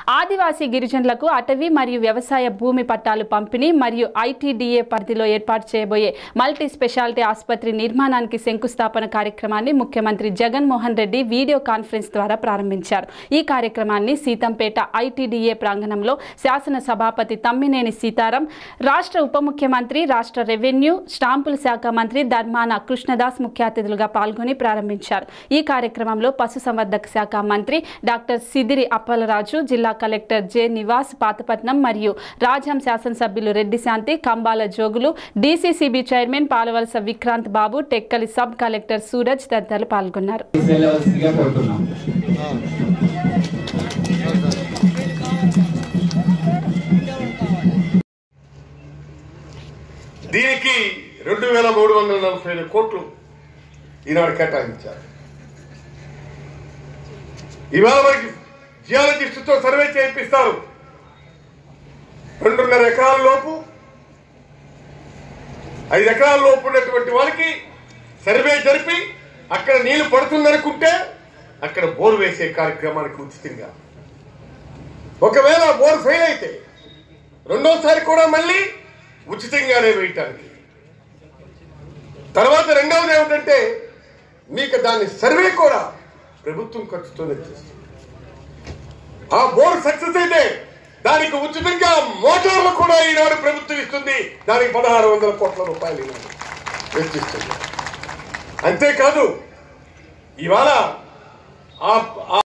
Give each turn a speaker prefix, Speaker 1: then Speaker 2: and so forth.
Speaker 1: ఆదివాసీ గిరిజనులకు అటవీ మరియు వ్యవసాయ భూమి పట్టాలు పంపిణీ మరియు ఐటీడీఏ పరిధిలో ఏర్పాటు చేయబోయే మల్టీ స్పెషాలిటీ ఆసుపత్రి నిర్మాణానికి శంకుస్థాపన కార్యక్రమాన్ని ముఖ్యమంత్రి జగన్మోహన్ రెడ్డి వీడియో కాన్ఫరెన్స్ ద్వారా ప్రారంభించారు ఈ కార్యక్రమాన్ని సీతంపేట ఐటీడీఏ ప్రాంగణంలో శాసన సభాపతి తమ్మినేని సీతారాం రాష్ట్ర ఉప ముఖ్యమంత్రి రాష్ట్ర రెవెన్యూ స్టాంపుల శాఖ మంత్రి ధర్మాన కృష్ణదాస్ ముఖ్య అతిథులుగా పాల్గొని ప్రారంభించారు ఈ కార్యక్రమంలో పశుసంవర్ధక శాఖ మంత్రి డాక్టర్ సిదిరి అప్పలరాజు జిల్లా కలెక్టర్ జె నివాస్ పాతపట్నం మరియు రాజాం శాసనసభ్యులు Reddy Shanthi Kambala Jogulu DCCB chairman Palavalasa Vikrant Babu Tekkali sub collector Suraj తదితరులు పాల్గొన్నారు
Speaker 2: తీసుకెళ్ళవలసిందిగా కోరుతున్నాం
Speaker 3: దీనికి రెండు వేల మూడు వందల నలభై ఐదు కోట్లు ఈనాడు కేటాయించారు ఇవాళ మనకి జియాలజిస్టుతో సర్వే చేయిస్తారు రెండున్నర ఎకరాల లోపు ఐదు ఎకరాల లోపు ఉన్నటువంటి వాళ్ళకి సర్వే జరిపి అక్కడ నీళ్లు పడుతుందనుకుంటే అక్కడ బోర్ వేసే కార్యక్రమానికి ఉచితంగా ఒకవేళ బోర్ ఫెయిల్ అయితే రెండోసారి కూడా మళ్ళీ ఉచితంగానే వేయటానికి తర్వాత రెండవది ఏమిటంటే మీకు దాని సర్వే కూడా ప్రభుత్వం ఖర్చుతోనే చేస్తుంది ఆ బోర్ సక్సెస్ అయితే దానికి ఉచితంగా మోటార్లు కూడా ఈనాడు ప్రభుత్వం ఇస్తుంది దానికి పదహారు వందల కోట్ల రూపాయలు ఈనాడు వెచ్చిస్తుంది అంతేకాదు ఇవాళ ఆ